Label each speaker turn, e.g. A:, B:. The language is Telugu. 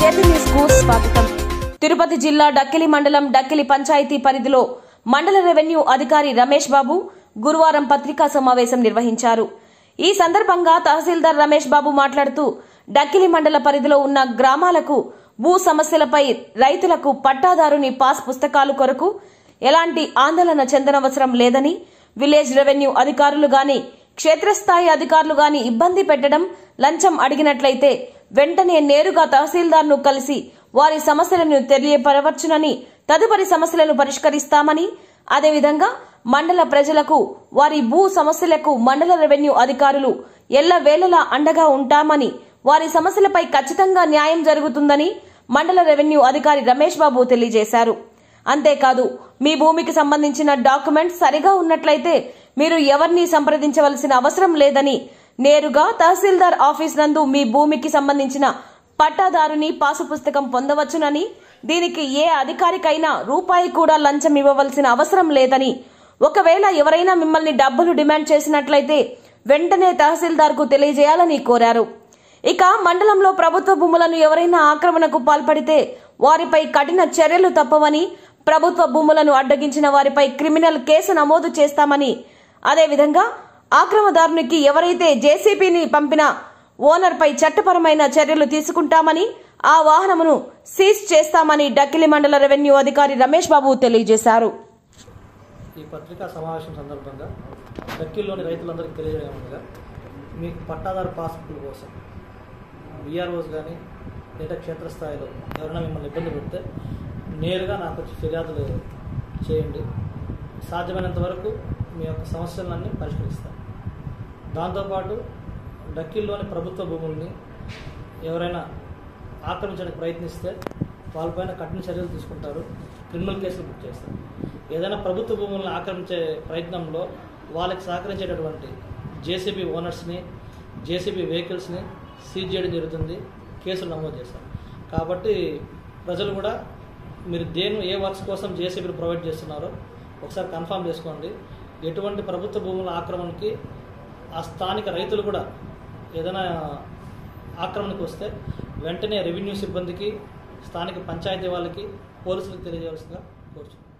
A: జేపీ న్యూస్ కు స్వాగతం తిరుపతి జిల్లా డక్కిలి మండలం డక్కిలి పంచాయతీ పరిధిలో మండల రెవెన్యూ అధికారి రమేష్ బాబు గురువారం పత్రికా సమావేశం నిర్వహించారు ఈ సందర్భంగా తహసీల్దార్ రమేష్ బాబు మాట్లాడుతూ డక్కిలి మండల పరిధిలో ఉన్న గ్రామాలకు భూ సమస్యలపై రైతులకు పట్టాదారుని పాస్ పుస్తకాలు కొరకు ఎలాంటి ఆందోళన చెందనవసరం లేదని విలేజ్ రెవెన్యూ అధికారులు గాని క్షేత్రస్థాయి అధికారులు గాని ఇబ్బంది పెట్టడం లంచం అడిగినట్లయితే వెంటనే నేరుగా తహసీల్దార్ను కలిసి వారి సమస్యలను తెలియపరవచ్చునని తదుపరి సమస్యలను పరిష్కరిస్తామని అదేవిధంగా మండల ప్రజలకు వారి భూ సమస్యలకు మండల రెవెన్యూ అధికారులు ఎల్లవేళలా అండగా ఉంటామని వారి సమస్యలపై ఖచ్చితంగా న్యాయం జరుగుతుందని మండల రెవెన్యూ అధికారి రమేష్ బాబు తెలియజేశారు అంతేకాదు మీ భూమికి సంబంధించిన డాక్యుమెంట్ సరిగా ఉన్నట్లయితే మీరు ఎవరిని సంప్రదించవలసిన అవసరం లేదని నేరుగా తహసీల్దార్ ఆఫీస్ నందు మీ భూమికి సంబంధించిన పట్టాదారుని పాసు పుస్తకం పొందవచ్చునని దీనికి ఏ అధికారికైనా రూపాయి కూడా లంచం ఇవ్వవలసిన అవసరం లేదని ఒకవేళ ఎవరైనా మిమ్మల్ని డబ్బులు డిమాండ్ చేసినట్లయితే వెంటనే తహసీల్దార్కు తెలియజేయాలని కోరారు ఇక మండలంలో ప్రభుత్వ భూములను ఎవరైనా ఆక్రమణకు పాల్పడితే వారిపై కఠిన చర్యలు తప్పవని ప్రభుత్వ భూములను అడ్డగించిన వారిపై క్రిమినల్ కేసు నమోదు చేస్తామని అదేవిధంగా ఆక్రమదారునికి ఎవరైతే జేసీబీని పంపిన ఓనర్పై చట్టపరమైన చర్యలు తీసుకుంటామని ఆ వాహనమును సీజ్ చేస్తామని డక్కిలి మండల రెవెన్యూ అధికారి రమేష్ బాబు తెలియజేశారు
B: ఈ పత్రికా సమావేశం సందర్భంగా దక్కిల్లోని రైతులందరికీ తెలియజేయమనగా మీకు పట్టాదారు పాస్బుక్ల కోసం బీఆర్ఓస్ కానీ లేదా క్షేత్రస్థాయిలో ఎవరైనా మిమ్మల్ని ఇబ్బంది పెడితే నేరుగా నాకు వచ్చి ఫిర్యాదులు చేయండి సాధ్యమైనంత వరకు మీ యొక్క సమస్యలన్నీ పరిష్కరిస్తాం దాంతోపాటు డక్కిల్లోని ప్రభుత్వ భూముల్ని ఎవరైనా ఆక్రమించడానికి ప్రయత్నిస్తే వాళ్ళపైన కఠిన చర్యలు తీసుకుంటారు క్రిమినల్ కేసులు బుక్ చేస్తారు ఏదైనా ప్రభుత్వ భూములను ఆక్రమించే ప్రయత్నంలో వాళ్ళకి సహకరించేటటువంటి జేసీబీ ఓనర్స్ని జేసీబీ వెహికల్స్ని సీజ్ చేయడం జరుగుతుంది కేసులు నమోదు చేస్తారు కాబట్టి ప్రజలు కూడా మీరు దేని ఏ వర్క్స్ కోసం జేసీబీని ప్రొవైడ్ చేస్తున్నారో ఒకసారి కన్ఫర్మ్ చేసుకోండి ఎటువంటి ప్రభుత్వ భూముల ఆక్రమణకి ఆ స్థానిక రైతులు కూడా ఏదైనా ఆక్రమణకు వస్తే వెంటనే రెవెన్యూ సిబ్బందికి స్థానిక పంచాయతీ వాళ్ళకి పోలీసులకు తెలియజేయాల్సిందిగా కోరుచున్నాను